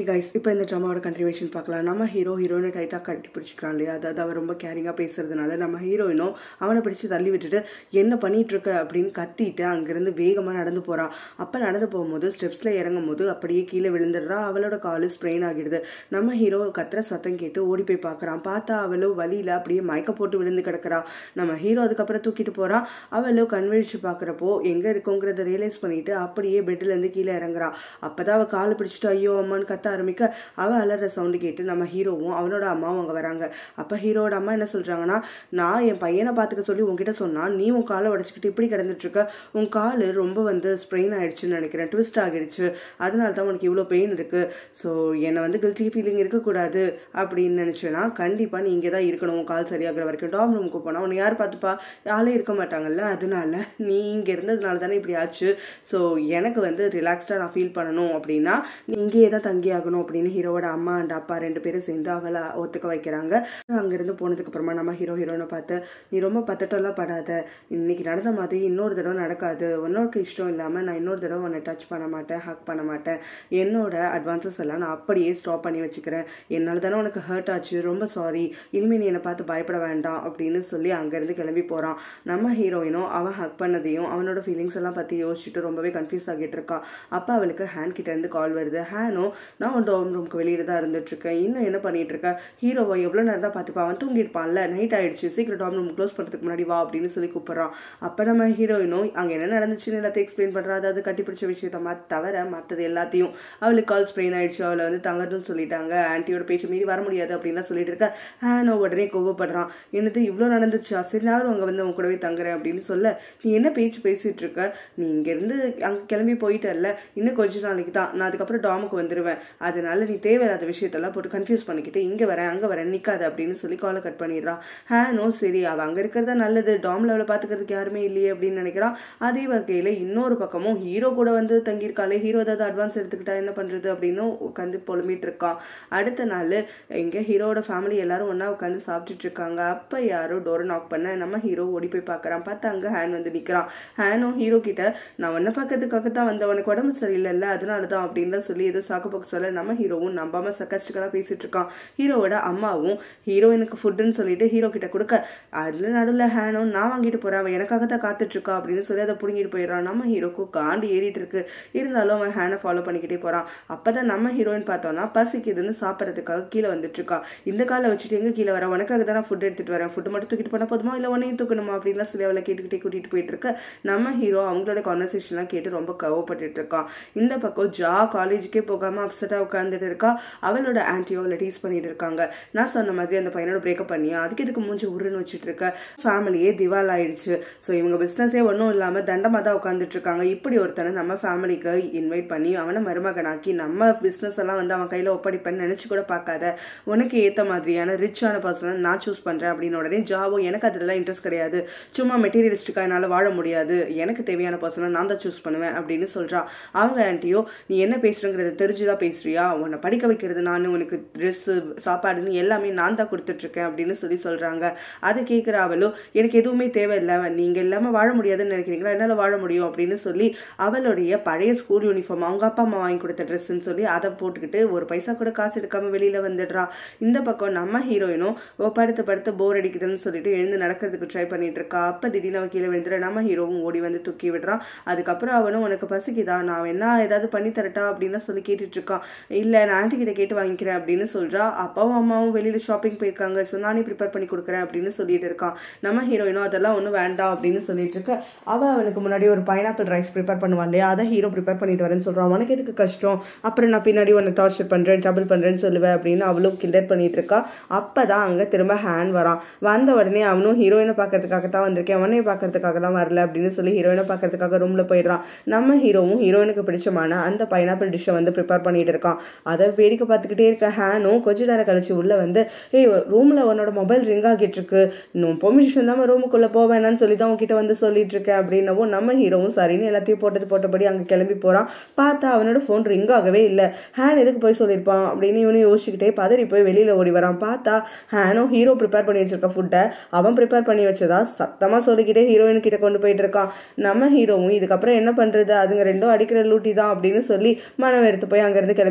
guys இப்போ இந்த ட்ராமாவோட continuation பார்க்கலாம் நம்ம ஹீரோ ஹீரோயினை டைட்டாக கட்டி பிடிச்சிக்கிறான் இல்லையா அதாவது அவர் ரொம்ப கேரிங்காக பேசுறதுனால நம்ம ஹீரோயினும் அவனை பிடிச்சி தள்ளி விட்டுட்டு என்ன பண்ணிட்டு இருக்க அப்படின்னு கத்திட்டு அங்கேருந்து வேகமாக நடந்து போறா அப்போ நடந்து போகும்போது ஸ்டெப்ஸில் இறங்கும் போது அப்படியே கீழே விழுந்துடுறா அவளோட காலு ஸ்ப்ரெயின் ஆகிடுது நம்ம ஹீரோ கத்துற சத்தம் கேட்டு ஓடி போய் பார்க்குறான் பார்த்தா அவளும் வழியில் அப்படியே மயக்க போட்டு விழுந்து கிடக்குறா நம்ம ஹீரோ அதுக்கப்புறம் தூக்கிட்டு போறான் அவளும் கண்விழிச்சு பார்க்குறப்போ எங்கே இருக்கோங்கிறத ரியலைஸ் பண்ணிட்டு அப்படியே பெட்லேருந்து கீழே இறங்குறா அப்பதான் அவள் காலை பிடிச்சிட்டு ஐயோ அம்மான்னு கத்த ஆரம்பிக்க அவள் அலற சவுண்டு கேட்டு நம்ம ஹீரோவும் அவனோட அம்மாவும் அங்கே வராங்க அப்போ ஹீரோட அம்மா என்ன சொல்கிறாங்கன்னா நான் என் பையனை பார்த்துக்க சொல்லி உன்கிட்ட சொன்னா நீ உன் காலை உடச்சிக்கிட்டு இப்படி கிடந்துட்டு இருக்க உன் கால் ரொம்ப வந்து ஸ்ப்ரெயின் ஆயிடுச்சுன்னு நினைக்கிறேன் ட்விஸ்ட் ஆகிடுச்சு அதனால தான் உனக்கு இவ்வளோ பெயின் இருக்கு ஸோ என்னை வந்து கில்ட்டி ஃபீலிங் இருக்கக்கூடாது அப்படின்னு நினச்சேன்னா கண்டிப்பாக நீ இங்கே தான் இருக்கணும் உன் கால் சரியாகிற வரைக்கும் டாம் ரூமுக்கு போனால் உன்னை யார் பார்த்துப்பா யாரே இருக்க மாட்டாங்கல்ல அதனால நீ இங்கே இருந்ததுனால தானே இப்படி ஆச்சு ஸோ எனக்கு வந்து ரிலாக்ஸ்டாக நான் ஃபீல் பண்ணணும் அப்படின்னா நீ இங்கேயே தான் தங்கி ஆகணும் அப்படின்னு ஹீரோவோட அம்மா அண்ட் அப்பா ரெண்டு பேரும் சேர்ந்து அவளை ஒத்துக்க வைக்கிறாங்க அங்கேருந்து போனதுக்கு அப்புறமா நம்ம ஹீரோ ஹீரோனை பார்த்து நீ ரொம்ப பத்தட்டம்லாம் படாத இன்னைக்கு நடந்த மாதிரி இன்னொரு தடவை நடக்காது உன்னோருக்கு இஷ்டம் இல்லாமல் நான் இன்னொரு தடவை உன்னை டச் பண்ண மாட்டேன் ஹக் பண்ண மாட்டேன் என்னோட அட்வான்சஸ் எல்லாம் நான் அப்படியே ஸ்டாப் பண்ணி வச்சுக்கிறேன் என்னால் தானே உனக்கு ஹர்ட் ஆச்சு ரொம்ப சாரி இனிமேல் நீ என்னை பார்த்து பயப்பட வேண்டாம் அப்படின்னு சொல்லி அங்கேருந்து கிளம்பி போகிறான் நம்ம ஹீரோயினும் அவன் ஹக் பண்ணதையும் அவனோட ஃபீலிங்ஸ் எல்லாம் பற்றி யோசிச்சுட்டு ரொம்பவே கன்ஃபியூஸ் ஆகிட்டு இருக்கா அப்போ அவளுக்கு ஹேண்ட் கிட்ட இருந்து கால் வருது ஹேனும் நான் உன் டோம் ரூம்க்கு வெளியில தான் இருந்துட்டு இருக்கேன் இன்னும் என்ன பண்ணிட்டு இருக்க ஹீரோவை எவ்வளோ நேரம் தான் பார்த்துப்பா அவன் தூங்கிருப்பான்ல நைட் ஆயிடுச்சு சீக்கிரம் டாம் ரூம் க்ளோஸ் பண்ணுறதுக்கு முன்னாடி வா அப்படின்னு சொல்லி கூப்பிடுறான் அப்போ நம்ம ஹீரோயினும் அங்கே என்ன நடந்துச்சுன்னு எல்லாத்தையும் எக்ஸ்பிளைன் பண்ணுறா அதாவது கட்டி பிடிச்ச விஷயத்த மா தவிர மற்றது எல்லாத்தையும் அவளுக்கு கால் ஸ்ப்ரெயின் ஆயிடுச்சு அவளை வந்து தங்கட்டுன்னு சொல்லிட்டாங்க ஆன்ட்டியோட பேச்சு மீறி வர முடியாது அப்படின்லாம் சொல்லிட்டு இருக்க ஹேனோ உடனே கோவப்படுறான் என்னது இவ்வளோ நடந்துச்சா சரி நானும் அங்கே வந்து அவன் கூடவே தங்குறேன் அப்படின்னு சொல்ல நீ என்ன பேச்சு பேசிட்டு இருக்க நீ இங்கேருந்து அங்கே கிளம்பி போயிட்டல்ல இன்னும் கொஞ்ச நாளைக்கு தான் நான் அதுக்கப்புறம் டாமுக்கு வந்துடுவேன் அதனால நீ தேவையில்லாத விஷயத்தெல்லாம் போட்டு கன்ஃபியூஸ் பண்ணிக்கிட்டு இங்கே வரேன் அங்கே வரேன் நிற்காது அப்படின்னு சொல்லி காலை கட் பண்ணிடுறான் ஹேனோ சரி அவள் அங்கே இருக்கிறதா நல்லது டாமில் அவளை பார்த்துக்கிறதுக்கு யாருமே இல்லையே அப்படின்னு நினைக்கிறான் அதே வகையில் இன்னொரு பக்கமும் ஹீரோ கூட வந்து தங்கியிருக்காளே ஹீரோ ஏதாவது அட்வான்ஸ் எடுத்துக்கிட்டா என்ன பண்ணுறது அப்படின்னு உட்காந்து புலம்பிட்டு இருக்கான் அடுத்த நாள் எங்கே ஹீரோட ஃபேமிலி எல்லாரும் ஒன்றா உட்காந்து சாப்பிட்டுட்டு இருக்காங்க அப்போ யாரோ டோரை நாக் பண்ண நம்ம ஹீரோ ஓடி போய் பார்க்குறான் பார்த்து அங்கே ஹேன் வந்து நிற்கிறான் ஹேனும் ஹீரோ கிட்ட நான் உன்னை பார்க்கறதுக்காக தான் வந்த உனக்கு உடம்பு சரியில்லைல்ல அதனால தான் அப்படின்லாம் சொல்லி ஏதோ சாக்கு போக்கு சொல்ல நம்ம ஹீரோவும் நம்பாம சக்கஸ்டிக்கலாக பேசிட்டு இருக்கான் ஹீரோவோட அம்மாவும் ஹீரோயினுக்கு ஃபுட்டுன்னு சொல்லிட்டு ஹீரோ கிட்ட கொடுக்க அதில் நடுவில் ஹேனும் நான் வாங்கிட்டு போறேன் அவன் எனக்காக தான் காத்துட்டு இருக்கா அப்படின்னு சொல்லி அதை பிடுங்கிட்டு போயிடுறான் நம்ம ஹீரோக்கும் காண்டி ஏறிட்டு இருக்கு இருந்தாலும் அவன் ஹேனை ஃபாலோ பண்ணிக்கிட்டே போறான் அப்பதான் நம்ம ஹீரோயின் பார்த்தோம்னா பசிக்குதுன்னு சாப்பிட்றதுக்காக கீழே வந்துட்டு இருக்கா இந்த காலை வச்சுட்டு எங்க கீழே வர உனக்காக தான் நான் ஃபுட் எடுத்துட்டு வரேன் ஃபுட் மட்டும் தூக்கிட்டு போனா போதுமா இல்லை உன்னையும் தூக்கணுமா அப்படின்லாம் சொல்லி அவளை கேட்டுக்கிட்டே கூட்டிட்டு போயிட்டு இருக்க நம்ம ஹீரோ அவங்களோட கான்வர்சேஷன்லாம் கேட்டு ரொம்ப கவப்பட்டுட்டு இருக்கான் இந்த பக்கம் ஜா காலேஜுக்கே போகாம அப்செட்டா உட்காந்துட்டு இருக்கா அவளோட ஆன்டியோ அவளை டீஸ் பண்ணிட்டு இருக்காங்க நான் சொன்ன மாதிரி அந்த பையனோட பிரேக்கப் பண்ணியா அதுக்கு இதுக்கு மூஞ்சி உருன்னு வச்சுட்டு இருக்க ஃபேமிலியே திவால் ஆயிடுச்சு ஸோ இவங்க பிஸ்னஸே ஒன்றும் இல்லாமல் தண்டமாக தான் உட்காந்துட்டு இருக்காங்க இப்படி ஒருத்தனை நம்ம ஃபேமிலிக்கு இன்வைட் பண்ணி அவனை மருமகனாக்கி நம்ம பிஸ்னஸ் எல்லாம் வந்து அவன் கையில் ஒப்படைப்பேன்னு நினச்சி கூட பார்க்காத உனக்கு ஏற்ற மாதிரியான ரிச்சான பர்சனை நான் சூஸ் பண்ணுறேன் அப்படின்னு உடனே ஜாவோ எனக்கு அதெல்லாம் இன்ட்ரெஸ்ட் கிடையாது சும்மா மெட்டீரியலிஸ்டிக்காக என்னால் வாழ முடியாது எனக்கு தேவையான பர்சனை நான் தான் சூஸ் பண்ணுவேன் அப்படின்னு சொல்கிறா அவங்க ஆன்ட்டியோ நீ என்ன பேசுறங்கிறத தெரிஞ்சுதான் பேசுறியா உன்னை படிக்க வைக்கிறது நான் உனக்கு ட்ரெஸ்ஸு சாப்பாடுன்னு எல்லாமே நான் தான் கொடுத்துட்ருக்கேன் அப்படின்னு சொல்லி சொல்கிறாங்க அதை கேட்குற அவளோ எனக்கு எதுவுமே தேவையில்லை நீங்கள் இல்லாமல் வாழ முடியாதுன்னு நினைக்கிறீங்களா என்னால் வாழ முடியும் அப்படின்னு சொல்லி அவளுடைய பழைய ஸ்கூல் யூனிஃபார்ம் அவங்க அப்பா அம்மா வாங்கி கொடுத்த ட்ரெஸ்ஸுன்னு சொல்லி அதை போட்டுக்கிட்டு ஒரு பைசா கூட காசு எடுக்காம வெளியில வந்துடுறா இந்த பக்கம் நம்ம ஹீரோயினும் ஓ படுத்து படுத்து போர் அடிக்குதுன்னு சொல்லிட்டு எழுந்து நடக்கிறதுக்கு ட்ரை பண்ணிட்டு இருக்கா அப்ப திடீர்னு அவ கீழே விழுந்துற நம்ம ஹீரோவும் ஓடி வந்து தூக்கி விடுறான் அதுக்கப்புறம் அவனும் உனக்கு பசிக்குதா நான் என்ன ஏதாவது பண்ணி தரட்டா அப்படின்னு சொல்லி கேட்டுட்டு இருக்கான் இல்ல நான் ஆன்டி கிட்ட கேட்டு வாங்கிக்கிறேன் அப்படின்னு சொல்றா அப்பாவும் அம்மாவும் வெளியில ஷாப்பிங் போயிருக்காங்க ஸோ நானே ப்ரிப்பேர் பண்ணி கொடுக்குறேன் அப்படின்னு சொல்லிட்டு இருக்கான் நம்ம ஹீரோயினும் அதெல்லாம் ஒன்றும் வேண்டாம் அப்படின்னு சொல்லிட்டு இருக்க அவ அவனுக்கு முன்னாடி ஒரு பைனாப்பிள் ரைஸ் ப்ரிப்பேர் பண்ணுவான் இல்லையா அதை ஹீரோ ப்ரிப்பேர் பண்ணிட்டு வரேன்னு சொல்றான் உனக்கு எதுக்கு கஷ்டம் அப்புறம் நான் பின்னாடி உன்னை டார்ச்சர் பண்றேன் ட்ரபிள் பண்றேன்னு சொல்லுவேன் அப்படின்னு அவளும் கிண்டர் பண்ணிட்டு இருக்கா அப்பதான் அங்க திரும்ப ஹேண்ட் வரான் வந்த உடனே அவனும் ஹீரோயினை பார்க்கறதுக்காக தான் வந்திருக்கேன் அவனையும் பார்க்கறதுக்காக தான் வரல அப்படின்னு சொல்லி ஹீரோயினை பார்க்கறதுக்காக ரூம்ல போயிடுறான் நம்ம ஹீரோவும் ஹீரோயினுக்கு பிடிச்சமான அந்த பைனாப்பிள் டிஷ்ஷை வந்து ப்ரிப்பேர் பண்ணிட்டு இருக்கான் அதை வேடிக்கை பார்த்துக்கிட்டே இருக்க ஹேனும் கொஞ்ச நேரம் கழிச்சு உள்ள வந்து ஏய் ரூம்ல உன்னோட மொபைல் ரிங் ஆகிட்டு இருக்கு இன்னும் பெர்மிஷன் தான் ரூமுக்குள்ள போவேனான்னு சொல்லி தான் உன்கிட்ட வந்து சொல்லிட்டு இருக்கேன் அப்படின்னவும் நம்ம ஹீரோவும் சரின்னு எல்லாத்தையும் போட்டது போட்டபடி அங்க கிளம்பி போறான் பார்த்தா அவனோட ஃபோன் ரிங் ஆகவே இல்லை ஹேன் எதுக்கு போய் சொல்லியிருப்பான் அப்படின்னு இவனும் யோசிச்சுக்கிட்டே பதறி போய் வெளியில ஓடி வரான் பார்த்தா ஹேனும் ஹீரோ ப்ரிப்பேர் பண்ணி வச்சிருக்க ஃபுட்டை அவன் ப்ரிப்பேர் பண்ணி வச்சதா சத்தமா சொல்லிக்கிட்டே ஹீரோயின் கிட்ட கொண்டு போயிட்டு இருக்கான் நம்ம ஹீரோவும் இதுக்கப்புறம் என்ன பண்றது அதுங்க ரெண்டும் அடிக்கிற லூட்டி தான் அப்படின்னு சொல்லி மனம் வெறுத்து போய் அங்கிருந்து கிளம்பி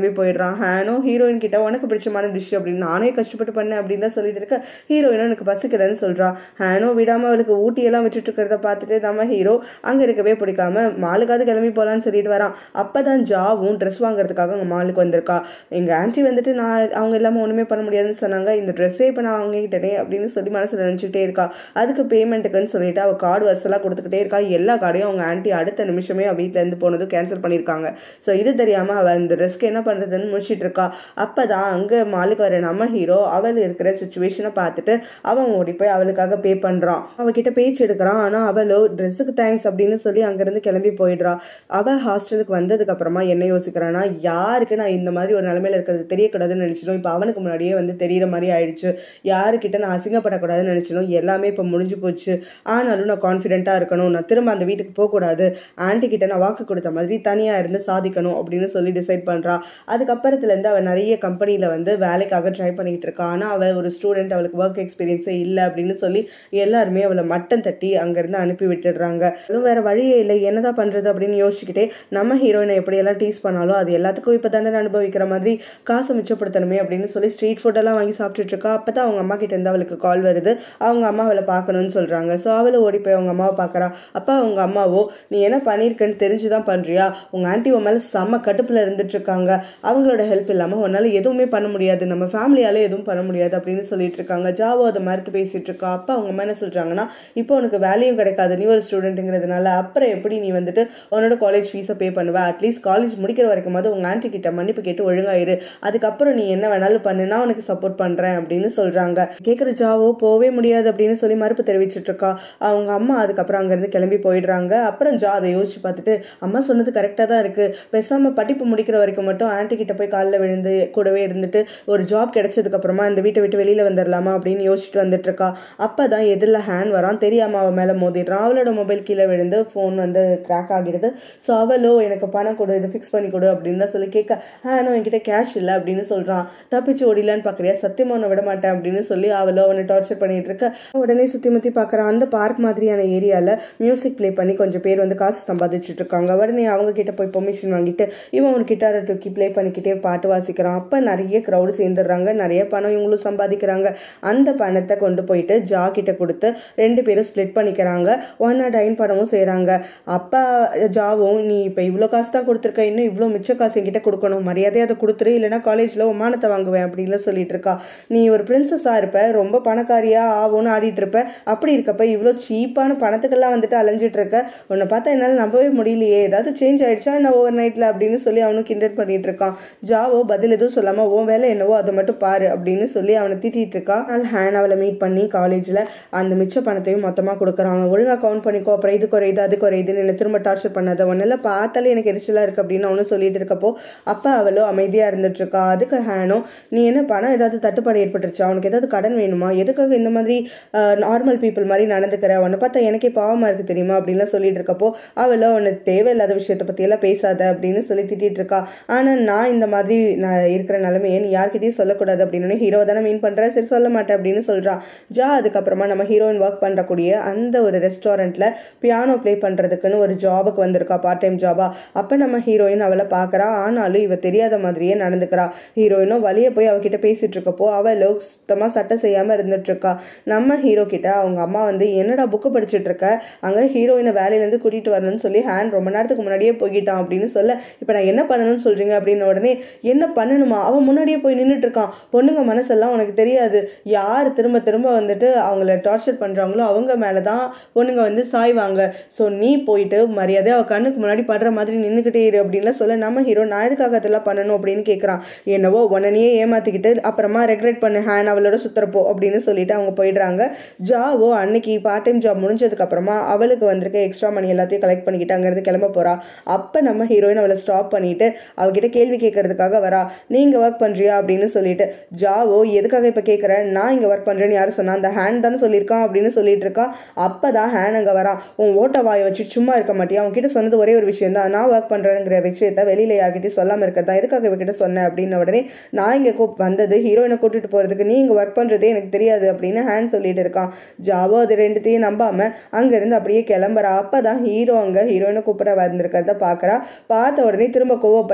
கிளம்பி போயிடுறான் ஹேனோ ஹீரோயின் கிட்ட உனக்கு பிடிச்சமான டிஷ் அப்படின்னு நானே கஷ்டப்பட்டு பண்ணேன் அப்படின்னு தான் சொல்லிட்டு இருக்க ஹீரோயினும் எனக்கு பசிக்கலன்னு சொல்றான் ஹேனோ விடாம அவளுக்கு ஊட்டியெல்லாம் விட்டுட்டு இருக்கிறத பார்த்துட்டு நம்ம ஹீரோ அங்க இருக்கவே பிடிக்காம மாலுக்காவது கிளம்பி போலான்னு சொல்லிட்டு வரான் அப்பதான் ஜாவும் ட்ரெஸ் வாங்குறதுக்காக அவங்க மாலுக்கு வந்திருக்கா எங்க ஆன்ட்டி வந்துட்டு நான் அவங்க இல்லாம ஒண்ணுமே பண்ண முடியாதுன்னு சொன்னாங்க இந்த ட்ரெஸ்ஸே இப்போ நான் வாங்கிக்கிட்டேனே அப்படின்னு சொல்லி மனசுல நினைச்சிட்டே இருக்கா அதுக்கு பேமெண்ட்டுக்குன்னு சொல்லிட்டு அவ கார்டு வரிசலாக கொடுத்துக்கிட்டே இருக்கா எல்லா கார்டையும் அவங்க ஆன்ட்டி அடுத்த நிமிஷமே அவ வீட்டுல இருந்து போனதும் கேன்சல் பண்ணியிருக்காங்க ஸோ இது தெரியாம அவ இந்த ரிஸ்க் என்ன பண்றதுன்னு முடிச்சிட்டு இருக்கா அப்பதான் அங்க மாலுக்கு வர நம்ம ஹீரோ அவள் இருக்கிற சுச்சுவேஷனை பார்த்துட்டு அவன் ஓடி போய் அவளுக்காக பே பண்றான் அவகிட்ட பேச்சு எடுக்கிறான் ஆனா அவளோ ட்ரெஸ்ஸுக்கு தேங்க்ஸ் அப்படின்னு சொல்லி அங்கிருந்து கிளம்பி போயிடுறா அவ ஹாஸ்டலுக்கு வந்ததுக்கு அப்புறமா என்ன யோசிக்கிறான்னா யாருக்கு நான் இந்த மாதிரி ஒரு நிலைமையில இருக்கிறது தெரியக்கூடாதுன்னு நினைச்சிடும் இப்போ அவனுக்கு முன்னாடியே வந்து தெரியற மாதிரி ஆயிடுச்சு யாருக்கிட்ட நான் அசிங்கப்படக்கூடாதுன்னு நினைச்சிடும் எல்லாமே இப்போ முடிஞ்சு போச்சு ஆனாலும் நான் கான்ஃபிடென்ட்டா இருக்கணும் நான் திரும்ப அந்த வீட்டுக்கு போகக்கூடாது ஆன்ட்டி கிட்ட நான் வாக்கு கொடுத்த மாதிரி தனியா இருந்து சாதிக்கணும் அப்படின்னு சொல்லி டிசைட் பண்றா அதுக்கப்புறத்துல இருந்து அவள் நிறைய கம்பெனில வந்து வேலைக்காக ட்ரை பண்ணிக்கிட்டு இருக்கா ஆனா அவள் ஒரு ஸ்டூடெண்ட் அவளுக்கு ஒர்க் எக்ஸ்பீரியன்ஸே இல்லை அப்படின்னு சொல்லி எல்லாருமே அவளை மட்டம் தட்டி அங்கிருந்து அனுப்பி விட்டுடுறாங்க இன்னும் வேற வழியே இல்லை என்னதான் பண்றது அப்படின்னு யோசிச்சுக்கிட்டே நம்ம ஹீரோயினை எப்படியெல்லாம் டீஸ் பண்ணாலும் அது எல்லாத்துக்கும் இப்போ தானே அனுபவிக்கிற மாதிரி காசு மிச்சப்படுத்தணுமே அப்படின்னு சொல்லி ஸ்ட்ரீட் ஃபுட்டெல்லாம் வாங்கி சாப்பிட்டுட்டு இருக்கா அப்போ தான் அவங்க அம்மா கிட்ட இருந்து அவளுக்கு கால் வருது அவங்க அம்மா அவளை பார்க்கணும்னு சொல்றாங்க ஸோ அவளை ஓடி போய் அவங்க அம்மாவை பார்க்கறா அப்பா அவங்க அம்மாவோ நீ என்ன பண்ணியிருக்கன்னு தெரிஞ்சுதான் பண்றியா உங்க ஆன்ட்டி உன் மேல செம்ம கடுப்புல இருந்துட்டு இருக்காங்க அவங்களோட ஹெல்ப் இல்லாம உன்னால எதுவுமே பண்ண முடியாது நம்ம ஃபேமிலியால எதுவும் பண்ண முடியாது அப்படின்னு சொல்லிட்டு இருக்காங்க ஜாவோ அதை மறுத்து பேசிட்டு இருக்கா அப்பா அவங்க அம்மா என்ன சொல்றாங்கன்னா இப்போ உனக்கு வேலையும் கிடைக்காது நீ ஒரு ஸ்டூடெண்ட்டுங்கிறதுனால அப்புறம் எப்படி நீ வந்துட்டு உன்னோட காலேஜ் ஃபீஸை பே பண்ணுவ அட்லீஸ்ட் காலேஜ் முடிக்கிற வரைக்கும் உங்க ஆன்ட்டி கிட்ட மன்னிப்பு கேட்டு ஒழுங்காயிரு அதுக்கப்புறம் நீ என்ன வேணாலும் பண்ணு நான் உனக்கு சப்போர்ட் பண்றேன் அப்படின்னு சொல்றாங்க கேட்குற ஜாவோ போவே முடியாது அப்படின்னு சொல்லி மறுப்பு தெரிவிச்சிட்டு இருக்கா அவங்க அம்மா அதுக்கப்புறம் அங்கிருந்து கிளம்பி போயிடுறாங்க அப்புறம் ஜா அதை யோசிச்சு பார்த்துட்டு அம்மா சொன்னது கரெக்டாக தான் இருக்கு பேசாம படிப்பு முடிக்கிற வரைக்கும் மட்டும் ஆன்ட்டி கிட்ட போய் காலில் விழுந்து கூடவே இருந்துட்டு ஒரு ஜாப் கிடைச்சதுக்கு அப்புறமா இந்த வீட்டை விட்டு வெளியில வந்துடலாமா அப்படின்னு யோசிச்சுட்டு வந்துட்டு இருக்கா அப்பதான் எதிரில் ஹேண்ட் வரான் தெரியாம அவ மேல மோதிடுறான் அவளோட மொபைல் கீழே விழுந்து ஃபோன் வந்து கிராக் ஆகிடுது ஸோ அவளோ எனக்கு பணம் கொடு இது ஃபிக்ஸ் பண்ணி கொடு அப்படின்னு தான் சொல்லி கேட்க ஹேனோ என்கிட்ட கேஷ் இல்லை அப்படின்னு சொல்றான் தப்பிச்சு ஓடிலான்னு பாக்குறியா சத்தியமா உன்னை விட மாட்டேன் அப்படின்னு சொல்லி அவளோ அவனை டார்ச்சர் பண்ணிட்டு இருக்க உடனே சுத்தி முத்தி பாக்குறான் அந்த பார்க் மாதிரியான ஏரியால மியூசிக் ப்ளே பண்ணி கொஞ்சம் பேர் வந்து காசு சம்பாதிச்சுட்டு இருக்காங்க உடனே அவங்க கிட்ட போய் பெர்மிஷன் வாங்கிட்டு இவன் ஒரு கிட்டாரை தூக்கி ப்ளே பண்ணிக்கிட்டே பாட்டு வாசிக்கிறான் அப்ப நிறைய க்ரௌடு சேர்ந்துடுறாங்க நிறைய பணம் இவங்களும் சம்பாதிக்கிறாங்க அந்த பணத்தை கொண்டு போயிட்டு ஜா கிட்ட கொடுத்து ரெண்டு பேரும் ஸ்ப்ளிட் பண்ணிக்கிறாங்க ஒன்னா டைன் பணமும் செய்றாங்க அப்பா ஜாவும் நீ இப்ப இவ்வளோ காசு தான் கொடுத்துருக்க இன்னும் இவ்வளோ மிச்ச காசு என்கிட்ட கொடுக்கணும் மரியாதையை அதை கொடுத்துரு இல்லைன்னா காலேஜ்ல உமானத்தை வாங்குவேன் அப்படின்னு சொல்லிட்டு இருக்கா நீ ஒரு பிரின்சஸா இருப்ப ரொம்ப பணக்காரியா ஆகும்னு ஆடிட்டு இருப்ப அப்படி இருக்கப்ப இவ்வளோ சீப்பான பணத்துக்கெல்லாம் வந்துட்டு அலைஞ்சிட்டு இருக்க உன்னை பார்த்தா என்னால் நம்பவே முடியலையே ஏதாவது சேஞ்ச் ஆயிடுச்சா என்ன ஓவர் நைட்ல அப்படின்னு சொல்லி அவனும் கிண்டல் பண்ணிட்டு இருக்கான் ஜாவோ பதில் எதுவும் சொல்லாம உன் வேலை என்னவோ அதை மட்டும் பாரு அப்படின்னு சொல்லி அவனை திட்டிட்டு இருக்கா அதனால ஹேன் அவளை மீட் பண்ணி காலேஜ்ல அந்த மிச்ச பணத்தையும் மொத்தமா கொடுக்குறான் ஒழுங்கா கவுண்ட் பண்ணிக்கோ அப்புறம் இது குறையுது அது குறையுதுன்னு என்ன திரும்ப டார்ச்சர் பண்ணாத உன்னெல்லாம் பார்த்தாலே எனக்கு எரிச்சலா இருக்கு அப்படின்னு அவனும் சொல்லிட்டு இருக்கப்போ அப்ப அவளோ அமைதியா இருந்துட்டு இருக்கா அதுக்கு ஹேனோ நீ என்ன பணம் ஏதாவது தட்டுப்பாடு ஏற்பட்டுருச்சா உனக்கு ஏதாவது கடன் வேணுமா எதுக்காக இந்த மாதிரி நார்மல் பீப்புள் மாதிரி நடந்துக்கிற உன்னை பார்த்தா எனக்கே பாவமா இருக்கு தெரியுமா அப்படின்லாம் சொல்லிட்டு இருக்கப்போ அவளோ உனக்கு தேவையில்லாத விஷயத்தை பத்தி எல்லாம் பேசாத அப்படின்னு சொல்லி திட்டிட்டு இருக்கா ஆனா நான் இந்த மாதிரி நான் இருக்கிற நிலைமையை நீ யார்கிட்டயும் சொல்லக்கூடாது அப்படின்னு ஹீரோ தானே மீன் பண்ற சரி சொல்ல மாட்டேன் அப்படின்னு சொல்றான் ஜா அதுக்கப்புறமா நம்ம ஹீரோயின் ஒர்க் பண்றக்கூடிய அந்த ஒரு ரெஸ்டாரண்ட்ல பியானோ ப்ளே பண்றதுக்குன்னு ஒரு ஜாபுக்கு வந்திருக்கா பார்ட் டைம் ஜாபா அப்ப நம்ம ஹீரோயின் அவளை பாக்குறா ஆனாலும் இவ தெரியாத மாதிரியே நடந்துக்கிறா ஹீரோயினும் வழிய போய் அவகிட்ட பேசிட்டு இருக்கப்போ அவளோ சுத்தமா சட்டை செய்யாம இருந்துட்டு இருக்கா நம்ம ஹீரோ கிட்ட அவங்க அம்மா வந்து என்னடா புக்கு படிச்சுட்டு இருக்க அங்க ஹீரோயினை வேலையில இருந்து கூட்டிட்டு வரணும்னு சொல்லி ஹேண்ட் ரொம்ப நேரத்துக்கு முன்னாடியே போய்கிட்டான் அப்படின்னு சொல்ல இப்ப நான் என்ன பண்ணணும்னு சொல்றீங்க அப்படின்னு உடனே என்ன பண்ணணுமா அவன் முன்னாடியே போய் நின்றுட்டு இருக்கான் பொண்ணுங்க மனசெல்லாம் உனக்கு தெரியாது யார் திரும்ப திரும்ப வந்துட்டு அவங்கள டார்ச்சர் பண்றாங்களோ அவங்க மேலதான் பொண்ணுங்க வந்து சாய்வாங்க ஸோ நீ போயிட்டு மரியாதை அவ கண்ணுக்கு முன்னாடி படுற மாதிரி நின்றுக்கிட்டே இரு அப்படின்லாம் சொல்ல நம்ம ஹீரோ நான் எதுக்காக அதெல்லாம் பண்ணணும் அப்படின்னு கேட்குறான் என்னவோ உடனே ஏமாத்திக்கிட்டு அப்புறமா ரெக்ரெட் பண்ணு ஹேன் அவளோட சுத்துறப்போ அப்படின்னு சொல்லிட்டு அவங்க போயிடுறாங்க ஜாவோ அன்னைக்கு பார்ட் டைம் ஜாப் முடிஞ்சதுக்கு அப்புறமா அவளுக்கு வந்திருக்க எக்ஸ்ட்ரா மணி எல்லாத்தையும் கலெக்ட் பண்ணிக்கிட்டு அங்கேருந்து கிளம்ப போறா அப்போ நம்ம ஹீரோயின் அவளை ஸ்டாப் பண்ணிட்டு அவகிட்ட கேள்வி கேட்கறதுக்காக வரா நீங்க ஒர்க் பண்றியா அப்படின்னு சொல்லிட்டு ஜாவோ எதுக்காக இப்போ கேட்குற நான் இங்கே ஒர்க் பண்றேன்னு யாரும் சொன்னா அந்த ஹேண்ட் தானே சொல்லியிருக்கான் அப்படின்னு சொல்லிட்டு இருக்கா அப்பதான் ஹேன் அங்கே வரான் உன் ஓட்ட வாயை வச்சுட்டு சும்மா இருக்க மாட்டியா அவன் கிட்ட சொன்னது ஒரே ஒரு விஷயம் தான் நான் ஒர்க் பண்றேங்கிற விஷயத்த வெளியில யார்கிட்டயும் சொல்லாம இருக்கதான் எதுக்காக இவகிட்ட சொன்னேன் அப்படின்ன உடனே நான் இங்க கூப் வந்தது ஹீரோயினை கூட்டிட்டு போறதுக்கு நீ இங்க ஒர்க் பண்றதே எனக்கு தெரியாது அப்படின்னு ஹேண்ட் சொல்லிட்டு இருக்கான் ஜாவோ அது ரெண்டுத்தையும் நம்பாம அங்க இருந்து அப்படியே கிளம்புறா அப்பதான் ஹீரோ அங்க ஹீரோயினை கூப்பிட வந்திருக்கிறத பாக்குறா பார்த்த உடனே திரும்ப கோவப்பட்டு நம்ம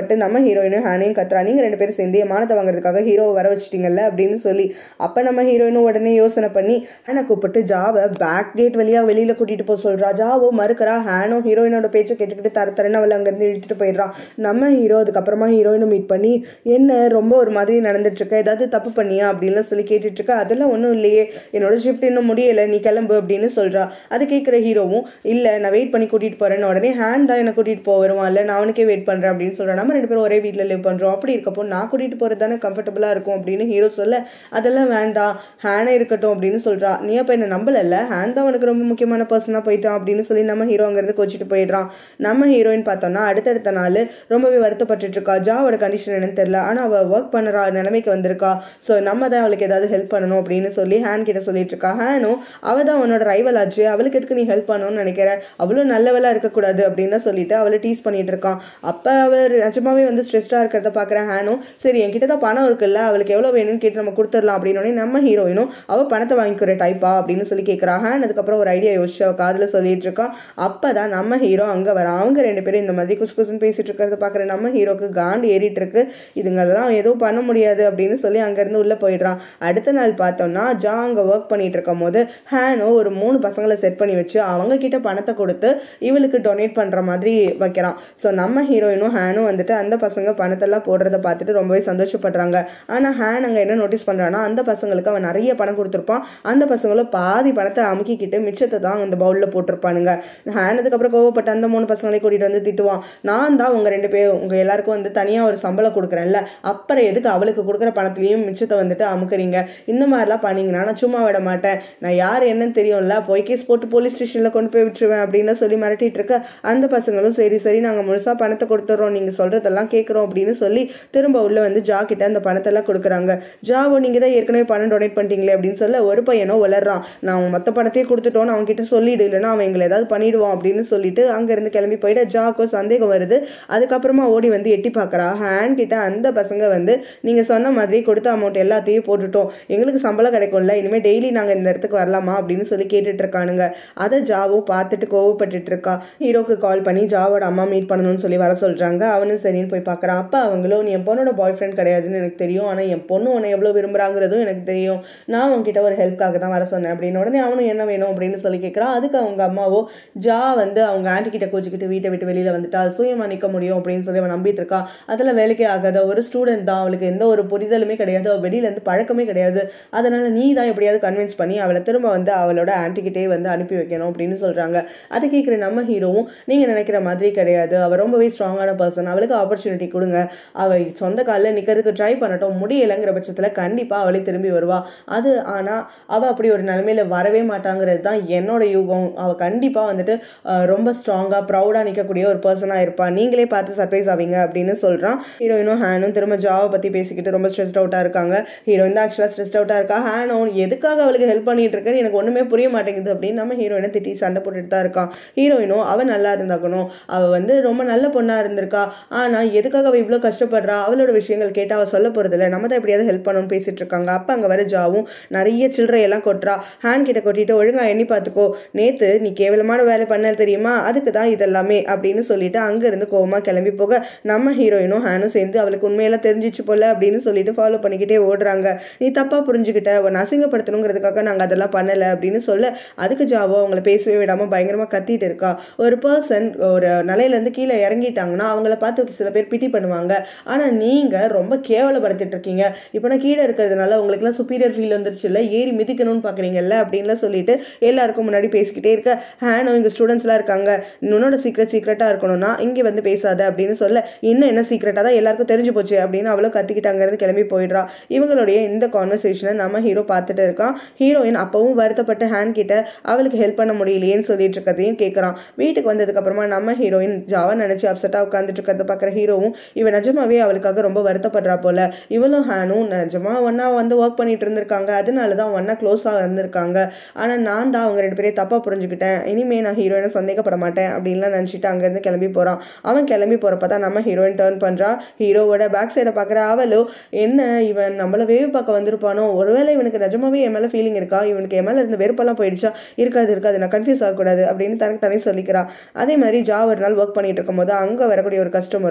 ஹீரோயினும் ஹேனையும் கத்துறா நீங்கள் ரெண்டு பேரும் சேர்ந்து என் மானத்தை வாங்குறதுக்காக ஹீரோவை வர வச்சிட்டீங்கல்ல அப்படின்னு சொல்லி அப்போ நம்ம ஹீரோயினும் உடனே யோசனை பண்ணி ஹேனை கூப்பிட்டு ஜாவை பேக் கேட் வழியாக வெளியில் கூட்டிகிட்டு போக சொல்கிறா ஜாவோ மறுக்கிறா ஹேனோ ஹீரோயினோட பேச்சை கேட்டுக்கிட்டு தர தரன்னு அவளை அங்கேருந்து இழுத்துட்டு போயிடுறான் நம்ம ஹீரோ அதுக்கப்புறமா ஹீரோயினை மீட் பண்ணி என்ன ரொம்ப ஒரு மாதிரி நடந்துட்டு இருக்க ஏதாவது தப்பு பண்ணியா அப்படின்லாம் சொல்லி கேட்டுட்டு இருக்க அதெல்லாம் ஒன்றும் இல்லையே என்னோட ஷிஃப்ட் இன்னும் முடியலை நீ கிளம்பு அப்படின்னு சொல்கிறா அது கேட்குற ஹீரோவும் இல்லை நான் வெயிட் பண்ணி கூட்டிகிட்டு போகிறேன்னு உடனே ஹேண்ட் தான் என்னை கூட்டிகிட்டு போக வருவான் இல்லை நான் அவனுக்கே வெயிட் பண்ணுறேன் அப்படின்னு சொல்கிறேன் நம்ம ரெண்டு பேரும் ஒரே வீட்டில் லிவ் பண்ணுறோம் அப்படி இருக்கப்போ நான் கூட்டிகிட்டு போகிறது தானே கம்ஃபர்டபுளாக இருக்கும் அப்படின்னு ஹீரோ சொல்ல அதெல்லாம் வேண்டாம் ஹேனே இருக்கட்டும் அப்படின்னு சொல்கிறா நீ அப்போ என்ன நம்பலல்ல ஹேண்ட் தான் உனக்கு ரொம்ப முக்கியமான பர்சனாக போயிட்டான் அப்படின்னு சொல்லி நம்ம ஹீரோ அங்கேருந்து கோச்சிட்டு போயிடுறான் நம்ம ஹீரோயின் பார்த்தோம்னா அடுத்தடுத்த நாள் ரொம்பவே வருத்தப்பட்டுட்டு இருக்கா ஜாவோட கண்டிஷன் என்னன்னு தெரியல ஆனால் அவள் ஒர்க் பண்ணுற நிலைமைக்கு வந்திருக்கா ஸோ நம்ம தான் அவளுக்கு ஏதாவது ஹெல்ப் பண்ணணும் அப்படின்னு சொல்லி ஹேன் கிட்ட சொல்லிட்டு இருக்கா ஹேனும் அவள் தான் உன்னோட ரைவல் ஆச்சு அவளுக்கு எதுக்கு நீ ஹெல்ப் பண்ணணும்னு நினைக்கிற அவ்வளோ நல்லவளாக இருக்கக்கூடாது அப்படின்னு சொல்லிட்டு அவளை டீஸ் பண்ணிட்டு இருக்கான் அப்போ அவர் நிஜமாவே வந்து ஸ்ட்ரெஸ்டாக இருக்கிறத பார்க்குற ஹேனும் சரி என்கிட்ட தான் பணம் இருக்குல்ல அவளுக்கு எவ்வளோ வேணும்னு கேட்டு நம்ம கொடுத்துடலாம் அப்படின்னு நம்ம ஹீரோயினும் அவள் பணத்தை வாங்கிக்கிற டைப்பா அப்படின்னு சொல்லி கேட்குறா ஹேன் அதுக்கப்புறம் ஒரு ஐடியா யோசிச்சு அவள் காதில் சொல்லிட்டு இருக்கான் அப்போ தான் நம்ம ஹீரோ அங்கே வர அவங்க ரெண்டு பேரும் இந்த மாதிரி குசு குசுன்னு பேசிட்டு இருக்கிறத பார்க்குற நம்ம ஹீரோக்கு காண்டு ஏறிட்டு இருக்கு இதுங்கெல்லாம் எதுவும் பண்ண முடியாது அப்படின்னு சொல்லி அங்கேருந்து உள்ளே போயிடுறான் அடுத்த நாள் பார்த்தோம்னா ஜா அங்கே ஒர்க் பண்ணிட்டு இருக்கும் போது ஹேனோ ஒரு மூணு பசங்களை செட் பண்ணி வச்சு அவங்க கிட்ட பணத்தை கொடுத்து இவளுக்கு டொனேட் பண்ணுற மாதிரி வைக்கிறான் ஸோ நம்ம ஹீரோயினும் ஹேனும் வந்துட்டு அந்த பசங்க பணத்தெல்லாம் போடுறத பார்த்துட்டு ரொம்பவே சந்தோஷப்படுறாங்க ஆனால் ஹேன் அங்கே என்ன நோட்டீஸ் பண்ணுறான்னா அந்த பசங்களுக்கு அவன் நிறைய பணம் கொடுத்துருப்பான் அந்த பசங்களும் பாதி பணத்தை அமுக்கிக்கிட்டு மிச்சத்தை தான் அந்த பவுலில் போட்டிருப்பானுங்க ஹேன் அதுக்கப்புறம் கோவப்பட்ட அந்த மூணு பசங்களை கூட்டிகிட்டு வந்து திட்டுவான் நான் தான் உங்கள் ரெண்டு பேர் உங்கள் எல்லாருக்கும் வந்து தனியாக ஒரு சம்பளம் கொடுக்குறேன்ல அப்புறம் எதுக்கு அவளுக்கு கொடுக்குற பணத்துலையும் மிச்சத்தை வந்துட்டு அமுக்குறீங்க இந்த மாதிரிலாம் பண்ணீங்கன்னா நான் சும்மா விட மாட்டேன் நான் யார் என்னன்னு தெரியும்ல போய் கேஸ் போட்டு போலீஸ் ஸ்டேஷனில் கொண்டு போய் விட்டுருவேன் அப்படின்னு சொல்லி மிரட்டிட்டு இருக்க அந்த பசங்களும் சரி சரி நாங்கள் முழுசாக பணத்தை கொடுத்துட்றோம் நீங்கள் சொல்கிறதெல்லாம் கேட்குறோம் அப்படின்னு சொல்லி திரும்ப உள்ள வந்து ஜா கிட்ட அந்த பணத்தெல்லாம் கொடுக்குறாங்க ஜாவோ நீங்கள் தான் ஏற்கனவே பணம் டொனேட் பண்ணிட்டீங்களே அப்படின்னு சொல்ல ஒரு பையனோ வளர்றான் நான் அவன் மொத்த பணத்தையே கொடுத்துட்டோன்னு அவன் கிட்ட சொல்லிடு இல்லைன்னா அவன் எங்களை ஏதாவது பண்ணிடுவான் அப்படின்னு சொல்லிட்டு அங்கேருந்து கிளம்பி போயிட்டு ஜாக்கோ சந்தேகம் வருது அதுக்கப்புறமா ஓடி வந்து எட்டி பார்க்குறா ஹேண்ட் கிட்ட அந்த பசங்க வந்து நீங்கள் சொன்ன மாதிரி கொடுத்த அமௌண்ட் எல்லாத்தையும் போட்டுட்டோம் எங்களுக்கு சம்பளம் கிடைக்கும்ல இனிமேல் டெய்லி நாங்கள் இந்த இடத்துக்கு வரலாமா அப்படின்னு சொல்லி கேட்டுட்டு இருக்கானுங்க அதை ஜாவும் பார்த்துட்டு கோவப்பட்டுட்டு இருக்கா ஹீரோக்கு கால் பண்ணி ஜாவோட அம்மா மீட் பண்ணணும்னு சொல்லி வர சொல்கிறாங்க அவனும் சரின்னு போய் பார்க்குறான் அப்போ அவங்களும் நீ என் பொண்ணோட பாய் ஃப்ரெண்ட் கிடையாதுன்னு எனக்கு தெரியும் ஆனால் என் பொண்ணு உன்னை எவ்வளோ விரும்புகிறாங்கிறதும் எனக்கு தெரியும் நான் உன்கிட்ட ஒரு ஹெல்ப்காக தான் வர சொன்னேன் அப்படின்னு உடனே அவனும் என்ன வேணும் அப்படின்னு சொல்லி கேட்குறான் அதுக்கு அவங்க அம்மாவோ ஜா வந்து அவங்க ஆண்டி கிட்ட கோச்சிக்கிட்டு வீட்டை விட்டு வெளியில் வந்துட்டா சுயமாக நிற்க முடியும் அப்படின்னு சொல்லி அவன் நம்பிட்டு இருக்கா அதெல்லாம் வேலைக்கே ஆகாத ஒரு ஸ்டூடெண்ட் தான் அவளுக்கு எந்த ஒரு புரிதலுமே கிடையாது அவள் வெளியிலேருந்து பழக்கமே கிடையாது அதனால நீ தான் எப்படியாவது கன்வின்ஸ் பண்ணி அவளை திரும்ப வந்து அவளோட ஆன்டிகிட்டே வந்து அனுப்பி வைக்கணும் அப்படின்னு சொல்கிறாங்க அதை கேட்குற நம்ம ஹீரோவும் நீங்கள் நினைக்கிற மாதிரி கிடையாது அவள் ரொம்பவே ஸ்ட்ராங்கான பர்சன் அவளுக்கு ஆப்பர்ச்சுனிட்டி கொடுங்க அவள் சொந்த காலில் நிற்கிறதுக்கு ட்ரை பண்ணட்டும் முடியலைங்கிற பட்சத்தில் கண்டிப்பாக அவளே திரும்பி வருவா அது ஆனால் அவள் அப்படி ஒரு நிலைமையில வரவே மாட்டாங்கிறது தான் என்னோட யூகம் அவள் கண்டிப்பாக வந்துட்டு அஹ், ரொம்ப ஸ்ட்ராங்காக ப்ரௌடாக நிற்கக்கூடிய ஒரு பர்சனாக இருப்பா நீங்களே பார்த்து சர்ப்ரைஸ் ஆவீங்க அப்படின்னு சொல்கிறான் ஹீரோயினும் ஹேனும் திரும்ப ஜாவை பற்றி பேசிக்கிட்டு ரொம்ப ஸ்ட்ரெஸ்ட் அவுட்டாக இருக்காங்க ஹீரோயின் தான் ஆக்சுவலாக ஸ்ட்ரெஸ்ட் அவுட்டாக இருக்கா ஹேனும் எதுக்காக அவளுக்கு ஹெல்ப் பண்ணிட்டு இருக்கேன்னு எனக்கு ஒன்றுமே புரிய மாட்டேங்குது அப்படின்னு நம்ம ஹீரோயினை திட்டி சண்டை போட்டுட்டு தான் இருக்கான் ஹீரோயினும் அவள் நல்லா இருந்தாக்கணும் அவள் வந்து ரொம்ப நல்ல பொண்ணாக இருந்திருக்கா ஆனால் எதுக்காக அவள் இவ்வளோ கஷ்டப்படுறா அவளோட விஷயங்கள் கேட்டு அவள் சொல்ல போகிறதில்ல நம்ம தான் எப்படியாவது ஹெல்ப் பண்ணணும்னு பேசிட்டு இருக்காங்க அப்போ அங்கே வர ஜாவும் நிறைய சில்லறையெல்லாம் கொட்டுறா ஹேண்ட் கிட்ட கொட்டிட்டு ஒழுங்கா எண்ணி பார்த்துக்கோ நேத்து நீ கேவலமான வேலை பண்ணல் தெரியுமா அதுக்கு தான் இதெல்லாமே அப்படின்னு சொல்லிட்டு அங்கேருந்து கோவமா கிளம்பி போக நம்ம ஹீரோயினும் ஹேனும் சேர்ந்து அவளுக்கு உண்மையெல்லாம் தெரிஞ்சிச்சு போல அப்படின்னு சொல்லிட்டு ஃபாலோ பண்ணிக்கிட்டே ஓடுறாங்க நீ தப்பா புரிஞ்சுக்கிட்ட உன்னை அசிங்கப்படுத்தணுங்கிறதுக்காக நாங்கள் அதெல்லாம் பண்ணலை அப்படின்னு சொல்ல அதுக்கு ஜாவோ அவங்கள பேசவே விடாம பயங்கரமா கத்திட்டு இருக்கா ஒரு பர்சன் ஒரு நிலையிலேருந்து கீழே இறங்கிட்டாங்கன்னா அவங்கள பார்த்து சில பேர் பிட்டி பண்ணுவாங்க ஆனால் நீங்கள் ரொம்ப கேவலப்படுத்திட்டு இருக்கீங்க இப்போ நான் கீழே இருக்கிறதுனால உங்களுக்குலாம் சுப்பீரியர் ஃபீல் வந்துருச்சு இல்லை ஏறி மிதிக்கணும்னு பார்க்குறீங்கல்ல அப்படின்லாம் சொல்லிட்டு எல்லாருக்கும் முன்னாடி பேசிக்கிட்டே இருக்க ஹேனோ இங்கே ஸ்டூடெண்ட்ஸ்லாம் இருக்காங்க உன்னோட சீக்ரெட் சீக்ரெட்டாக இருக்கணும்னா இங்கே வந்து பேசாத அப்படின்னு சொல்ல இன்னும் என்ன சீக்ரெட்டாக தான் எல்லாருக்கும் தெரிஞ்சு போச்சு அப்படின்னு அவளும் கத்திக்கிட்டு அங்கேருந்து கிளம்பி போயிடுறா இவங்களுடைய இந்த கான்வர்சேஷனை நம்ம ஹீரோ பார்த்துட்டு இருக்கான் ஹீரோயின் அப்பவும் வருத்தப்பட்டு ஹேண்ட் கிட்ட அவளுக்கு ஹெல்ப் பண்ண முடியலையேன்னு சொல்லிட்டு இருக்கதையும் கேட்குறான் வீட்டுக்கு வந்ததுக்கு அப்புறமா நம்ம ஹீரோயின் ஜாவா நினைச்சு அப்செட்டாக உட்காந்துட்டு இருக்கிறத பார்க்குற ஹீரோவும் இவன் நிஜமாவே அவளுக்காக ரொம்ப வருத்தப்படுறா போல இவளும் ஹேனும் நிஜமா ஒன்னா வந்து ஒர்க் பண்ணிட்டு இருந்திருக்காங்க அதனால தான் ஒன்னா க்ளோஸாக இருந்திருக்காங்க ஆனால் நான் தான் அவங்க ரெண்டு பேரையும் தப்பாக புரிஞ்சுக்கிட்டேன் இனிமே நான் ஹீரோயினை சந்தேகப்பட மாட்டேன் அப்படின்லாம் நினச்சிட்டு அங்கேருந்து கிளம்பி போகிறான் அவன் கிளம்பி போகிறப்ப தான் நம்ம ஹீரோயின் டேர்ன் பண்ணுறா ஹீரோவோட பேக் சைடை பார்க்குற அவளோ என்ன இவன் நம்மள வேவு பார்க்க வந்திருப்பானோ ஒருவேளை இவனுக்கு நிஜமாவே என் மேலே ஃபீலிங் இருக்கா இவனுக்கு என் மேலே இருந்த வெறுப்பெல்லாம் போயிடுச்சா இருக்காது இருக்காது நான் கன்ஃபியூஸ் ஆகக்கூடாது அப்படின்னு தனக்கு தனி சொல்லிக்கிறா அதே மாதிரி ஜா ஒரு நாள் ஒர்க் பண்ணிட்டு இருக்கும்போது அங்கே வரக்கூடிய ஒரு கஸ்டமரோ அவளுக்கு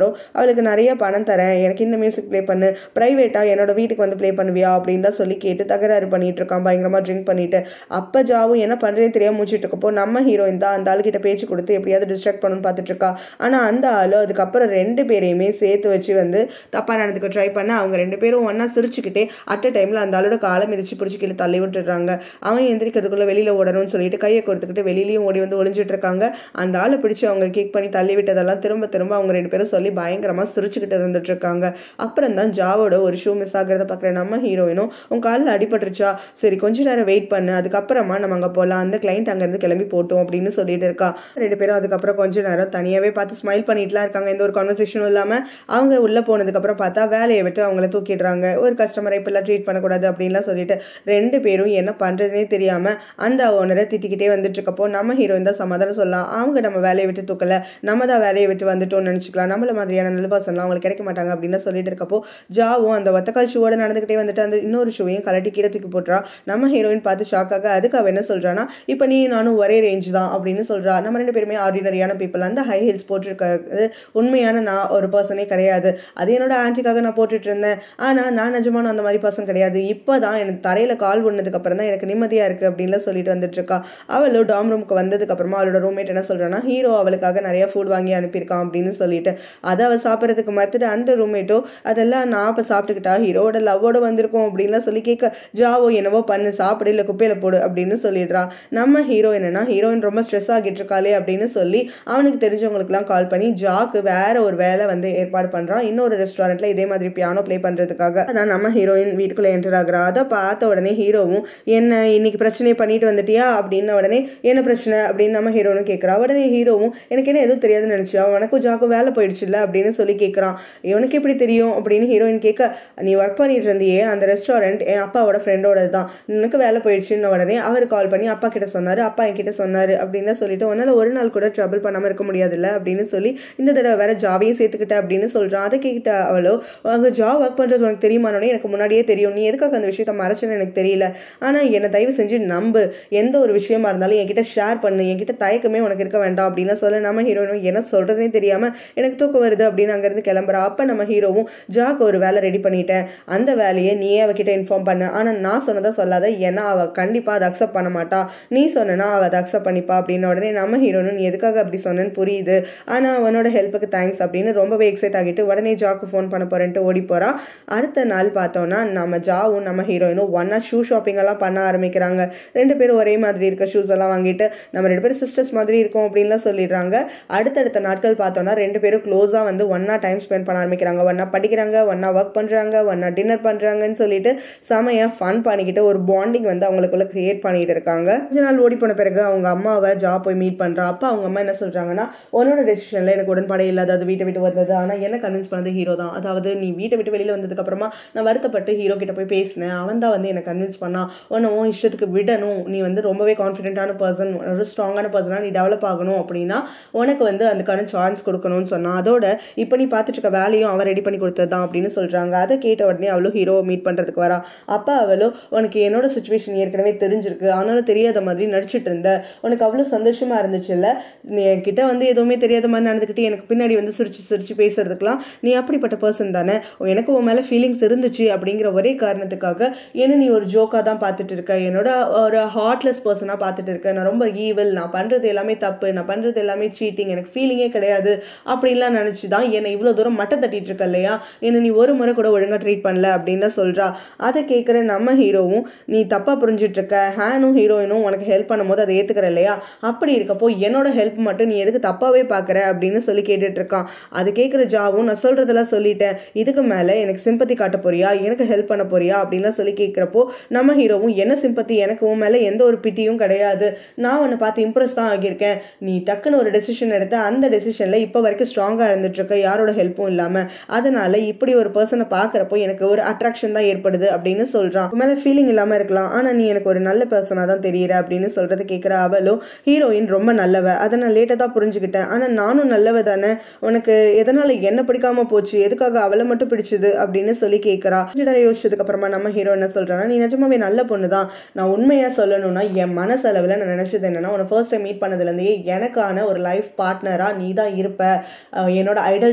அவளுக்கு நிறைய பணம் தரேன் எனக்கு இந்த மியூசிக் ப்ளே பண்ணு ப்ரைவேட்டாக என்னோட வீட்டுக்கு வந்து ப்ளே பண்ணுவியா அப்படின்னு தான் சொல்லி கேட்டு தகராறு பண்ணிட்டு இருக்கான் பயங்கரமாக ட்ரிங்க் பண்ணிட்டு அப்போ ஜாவும் என்ன பண்ணுறதே தெரியாம முடிச்சிட்டு இருக்கப்போ நம்ம ஹீரோயின் தான் அந்த ஆளுகிட்ட பேச்சு கொடுத்து எப்படியாவது டிஸ்ட்ராக்ட் பண்ணணும்னு பார்த்துட்டு இருக்கா ஆனால் அந்த ஆளு அதுக்கப்புறம் ரெண்டு பேரையுமே சேர்த்து வச்சு வந்து தப்பாக நடந்துக்க ட்ரை பண்ண அவங்க ரெண்டு பேரும் ஒன்றா சிரிச்சுக்கிட்டே அட் அ டைமில் அந்த ஆளோட காலை மிதிச்சு பிடிச்சி கீழே தள்ளி விட்டுடுறாங்க அவன் எந்திரிக்கிறதுக்குள்ள வெளியில் ஓடணும்னு சொல்லிட்டு கையை கொடுத்துக்கிட்டு வெளியிலயும் ஓடி வந்து ஒளிஞ்சிட்டு இருக்காங்க அந்த ஆளை பிடிச்சி அவங்க கிக் பண்ணி தள்ளி விட்டதெல்லாம் திரும்ப திரும்ப அவங்க ரெண்டு பேரும் சொல்லி பயங்கரமாக சிரிச்சுக்கிட்டு இருந்துட்டு இருக்காங்க அப்புறம் தான் ஜாவோட ஒரு ஷூ மிஸ் ஆகிறத பார்க்குற நம்ம ஹீரோயினும் உன் காலில் அடிபட்டுருச்சா சரி கொஞ்ச நேரம் வெயிட் பண்ணு அதுக்கப்புறமா நம்ம அங்கே போகலாம் அந்த கிளைண்ட் அங்கேருந்து கிளம்பி போட்டோம் அப்படின்னு சொல்லிட்டு இருக்கா ரெண்டு பேரும் அதுக்கப்புறம் கொஞ்ச நேரம் தனியாகவே பார்த்து ஸ்மைல் பண்ணிட்டுலாம் இருக்காங்க எந்த ஒரு கான்வர்சேஷனும் இல்லாமல் அவங்க உள்ளே போனதுக்கப்புறம் பார்த்தா வேலையை விட்டு அவங்கள தூக்கிடுறாங்க ஒரு கஸ்டமரை இப்படிலாம் ட்ரீட் பண்ணக்கூடாது அப்படின்லாம் சொல்லிட்டு ரெண்டு பேரும் என்ன பண்ணுறதுனே தெரியாமல் அந்த ஓனரை திட்டிக்கிட்டே வந்துட்டு இருக்கப்போ நம்ம ஹீரோயின் தான் சமாதானம் சொல்லலாம் அவங்க நம்ம வேலையை விட்டு தூக்கல நம்ம தான் வேலையை விட்டு வந்துட்டோம்னு நினச்சிக்கலாம் நம்மள மாதிரியான நல்ல பர்சன்லாம் அவங்களுக்கு கிடைக்க மாட்டாங்க அப்படின்னு சொல்லிட்டு இருக்கப்போ ஜாவும் அந்த ஒத்தக்கால் ஷூவோட நடந்துக்கிட்டே வந்துட்டு அந்த இன்னொரு ஷூவையும் கலட்டி கீழே தூக்கி போட்டுறா நம்ம ஹீரோயின் பார்த்து ஷாக்காக அதுக்கு அவ என்ன சொல்றானா இப்போ நீ நானும் ஒரே ரேஞ்ச் தான் அப்படின்னு சொல்றா நம்ம ரெண்டு பேருமே ஆர்டினரியான பீப்புள் அந்த ஹை ஹீல்ஸ் போட்டிருக்கிறது உண்மையான நான் ஒரு பர்சனே கிடையாது அது என்னோட ஆன்ட்டிக்காக நான் போட்டுட்டு இருந்தேன் ஆனால் நான் நிஜமான அந்த மாதிரி பர்சன் கிடையாது இப்போ தான் எனக்கு தரையில் கால் விழுந்ததுக்கு அப்புறம் தான் எனக்கு நிம்மதியாக இருக்குது அப்படின்லாம் சொல்லிட்டு வந்துட்டு இருக்கா அவளும் டாம் ரூமுக்கு வந்ததுக்கு அப்புறமா அவளோட ரூம்மேட் என்ன சொல்றானா ஹீரோ அவளுக்காக நிறைய ஃபுட் வாங்கி அனுப்பியிருக்கான் அப்படின்னு சொல்லிட்டு அதை அவள் சாப்பிட்றதுக்கு மறுத்துட்டு அந்த ரூம்மேட்டோ அதெல்லாம் நான் இப்போ சாப்பிட்டுக்கிட்டா ஹீரோவோட லவ்வோட வந்திருக்கோம் அப்படின்லாம் சொல்லி கேட்க ஜாவோ என்னவோ பண்ணு சாப்பிடு இல்லை குப்பையில் போடு அப்படின்னு சொல்லிடுறா நம்ம ஹீரோ என்னன்னா ஹீரோயின் ரொம்ப ஸ்ட்ரெஸ் ஆகிட்டு இருக்காளே அப்படின்னு சொல்லி அவனுக்கு தெரிஞ்சவங்களுக்குலாம் கால் பண்ணி ஜாக்கு வேற ஒரு வேலை வந்து ஏற்பாடு பண்ணுறான் இன்னொரு ரெஸ்டாரண்ட்ல இதே மாதிரி பியானோ ப்ளே பண்ணுறதுக்காக அதான் நம்ம ஹீரோயின் வீட்டுக்குள்ளே என்டர் ஆகுறா அதை பார்த்த உடனே ஹீரோவும் என்ன இன்னைக்கு பிரச்சனையை பண்ணிட்டு வந்துட்டியா அப்படின்ன உடனே என்ன பிரச்சனை அப்படின்னு நம்ம ஹீரோனும் கேட்குறா உடனே ஹீரோவும் எனக்கு என்ன எதுவும் தெரியாதுன்னு நினச்சியா உனக்கும் ஜாக்கும் வேலை போயிடுச்சுல்ல அப்படின்னு சொல்லி கேட்குறான் இவனுக்கு எப்படி தெரியும் அப்படின்னு ஹீரோயின் கேட்க நீ ஒர்க் பண்ணிட்டு இருந்தியே அந்த ரெஸ்டாரண்ட் என் அப்பாவோட ஃப்ரெண்டோட தான் உனக்கு வேலை போயிடுச்சுன்னு உடனே அவர் கால் பண்ணி அப்பா கிட்ட சொன்னார் அப்பா என்கிட்ட சொன்னார் அப்படின்னு தான் சொல்லிட்டு உன்னால ஒரு நாள் கூட ட்ரபிள் பண்ணாமல் இருக்க முடியாதுல்ல அப்படின்னு சொல்லி இந்த தடவை வேற ஜாவையும் சேர்த்துக்கிட்ட அப்படின்னு சொல்கிறான் அதை கேட்ட அவளோ அங்கே ஜாப் ஒர்க் பண்ணுறது உனக்கு தெரியுமானோடனே எனக்கு முன்னாடியே தெரியும் நீ எதுக்காக அந்த விஷயத்த மறைச்சுன்னு எனக்கு தெரியல ஆனால் என்னை தயவு செஞ்சு நம்பு எந்த ஒரு விஷயமா இருந்தாலும் என்கிட்ட ஷேர் பண்ணு என்கிட்ட தயக்கமே உனக்கு இருக்க வேண்டாம் அப்படின்னு சொல்ல நம்ம ஹீரோனும் என்ன சொல்கிறதே தெரியாமல் எனக்கு தூக்கம் வருது அப்படின்னு அங்கேருந்து கிளம்புறா அப்போ நம்ம ஹீரோவும் ஜாக்கு ஒரு வேலை ரெடி பண்ணிட்டேன் அந்த வேலையை நீயே அவகிட்ட இன்ஃபார்ம் பண்ணு ஆனால் நான் சொன்னதை சொல்லாத ஏன்னா அவள் கண்டிப்பாக அதை அக்செப்ட் பண்ண மாட்டா நீ சொன்னா அவள் அதை அக்செப்ட் பண்ணிப்பா அப்படின்னு உடனே நம்ம ஹீரோனும் நீ எதுக்காக அப்படி சொன்னேன்னு புரியுது ஆனால் அவனோட ஹெல்ப்புக்கு தேங்க்ஸ் அப்படின்னு ரொம்பவே எக்ஸைட் ஆகிட்டு உடனே ஜாக்கு ஃபோன் பண்ண போறேன்ட்டு ஓடி போறா அடுத்த நாள் பார்த்தோன்னா நம்ம ஜாவும் நம்ம ஹீரோயினும் ஒன்னா ஷூ ஷாப்பிங் எல்லாம் பண்ண ஆரம்பிக்கிறாங்க ரெண்டு பேரும் ஒரே மாதிரி இருக்க ஷூஸ் எல்லாம் வாங்கிட்டு நம்ம ரெண்டு பேரும் சிஸ்டர்ஸ் மாதிரி இருக்கோம் அப்படின்லாம் சொல்லிடுறாங்க அடுத்தடுத்த நாட்கள் பார்த்தோன்னா ரெண்டு பேரும் க்ளோஸாக வந்து ஒன்னா டைம் ஸ்பெண்ட் பண்ண ஆரம்பிக்கிறாங்க ஒன்னா படிக்கிறாங்க ஒன்னா ஒர்க் பண்ணுறாங்க ஒன்னா டின்னர் பண்ணுறாங்கன்னு சொல்லிட்டு செமையாக ஃபன் பண்ணிக்கிட்டு ஒரு பாண்டிங் வந்து அவங்களுக்குள்ள கிரியேட் பண்ணிட்டு இருக்காங்க கொஞ்ச நாள் ஓடி போன பிறகு அவங்க அம்மாவை ஜாப் போய் மீட் பண்ணுறா அப்போ அவங்க அம்மா என்ன சொல்கிறாங்கன்னா உன்னோட டெசிஷனில் எனக்கு உடன்பாடே இல்லை அதாவது வீட்டை விட்டு வந்தது ஆனால் என்ன கன்வின்ஸ் பண்ணது ஹீரோ தான் அதாவது நீ வீட்டை விட்டு வெளியில் வந்ததுக்கு அப்புறமா நான் வருத்தப்பட்டு ஹீரோ கிட்ட போய் பேசினேன் அவன் தான் வந்து என்னை கன்வின்ஸ் பண்ணான் உன்னை உன் இஷ்டத்துக்கு விடணும் நீ வந்து ரொம்பவே கான்ஃபிடென்ட்டான பர்சன் ஒரு ஸ்ட்ராங்கான பர்சனாக நீ டெவலப் ஆகணும் அப்படின்னா உனக்கு வந்து அதுக்கான சான்ஸ் கொடுக்கணும்னு சொன்னான் அதோட இப்போ நீ பார்த்துட்டு இருக்க வேலையும் அவன் ரெடி பண்ணி கொடுத்தது தான் அப்படின்னு சொல்கிறாங்க அதை கேட்ட உடனே அவளும் ஹீரோவை மீட் பண்ணுறதுக்கு வரா அப்போ அவளோ உனக்கு என்னோட சுச்சுவேஷன் ஏற்கனவே தெரிஞ்சிருக்கு ஆனாலும் தெரியாத மாதிரி நடிச்சிட்டு இருந்த உனக்கு அவ்வளோ சந்தோஷமா இருந்துச்சுல்ல நீ என்கிட்ட வந்து எதுவுமே தெரியாத மாதிரி நடந்துக்கிட்டு எனக்கு பின்னாடி வந்து சிரிச்சு சிரிச்சு பேசுறதுக்கெல்லாம் நீ அப்படிப்பட்ட பர்சன் தானே எனக்கு உன் மேலே ஃபீலிங்ஸ் இருந்துச்சு அப்படிங்கிற ஒரே காரணத்துக்காக என்ன நீ ஒரு ஜோக்காக தான் பார்த்துட்டு இருக்க என்னோட ஒரு ஹார்ட்லெஸ் பர்சனாக பார்த்துட்டு இருக்க நான் ரொம்ப ஈவில் நான் பண்ணுறது எல்லாமே தப்பு நான் பண்ணுறது எல்லாமே சீட்டிங் எனக்கு ஃபீலிங்கே கிடையாது அப்படின்லாம் நினச்சி தான் என்னை இவ்வளோ தூரம் மட்டை தட்டிட்டு இருக்க இல்லையா என்னை நீ ஒரு முறை கூட ஒழுங்காக ட்ரீட் பண்ணல அப்படின்னு தான் சொல்கிறா அதை கேட்குற நம்ம ஹீரோவும் நீ தப்பாக புரிஞ்சிட்டு இருக்க ஹேனும் ஹீரோயினும் உனக்கு ஹெல்ப் பண்ணும்போது அதை ஏற்றுக்கிற இல்லையா அப்படி இருக்கப்போ என்னோட ஹெல்ப் மட்டும் நீ எதுக்கு தப்பாகவே பார்க்குற அப்படின்னு சொல்லி கேட்டுட்டு இருக்கான் அது கேட்குற ஜாவும் நான் சொல்கிறதெல்லாம் சொல்லிட்டேன் இதுக்கு மேலே எனக்கு சிம்பத்தி காட்ட போறியா எனக்கு ஹெல்ப் பண்ண போறியா அப்படின்லாம் சொல்லி கேட்குறப்போ நம்ம ஹீரோவும் என்ன சிம்பத்தி எனக்கு உன் மேலே எந்த ஒரு பிட்டியும் கிடையாது நான் உன்னை பார்த்து இம்ப்ரெஸ் தான் ஆகியிருக்கேன் நீ டக்குன்னு ஒரு டெசிஷன் எடுத்த அந்த டெசிஷனில் இப்போ வரைக்கும் ஸ்ட்ராங்காக இருந்துட்டு இருக்க யாரோட ஹெல்ப்பும் இல்லாமல் அதனால இப்படி ஒரு பர்சனை பார்க்குறப்போ எனக்கு ஒரு அட்ராக்ஷன் தான் ஏற்படுது அப்படின்னு சொல்கிறான் உன் மேலே ஃபீலிங் இல்லாமல் இருக்கலாம் ஆனால் நீ எனக்கு ஒரு நல்ல பர்சனாக தான் தெரியுற அப்படின்னு சொல்கிறது கேட்குற அவளும் ஹீரோயின் ரொம்ப நல்லவ அதை நான் லேட்டாக தான் புரிஞ்சுக்கிட்டேன் ஆனால் நானும் நல்லவ தானே உனக்கு எதனால் என்ன பிடிக்காம போச்சு எதுக்காக அவளை மட்டும் பிடிச்சது அப்படின்னு சொல்லி கேட்குறா கொஞ்ச நேரம் யோசிச்சதுக்கு அப்புறமா நம்ம ஹீரோ என்ன சொல்றான்னா நீ நிஜமாவே நல்ல பொண்ணு தான் நான் உண்மையாக சொல்லணும்னா என் மனசளவில் நான் நினச்சது என்னன்னா உன்னை ஃபர்ஸ்ட் டைம் மீட் பண்ணதுலேருந்தே எனக்கான ஒரு லைஃப் பார்ட்னராக நீ தான் இருப்ப அஹ் என்னோட ஐடல்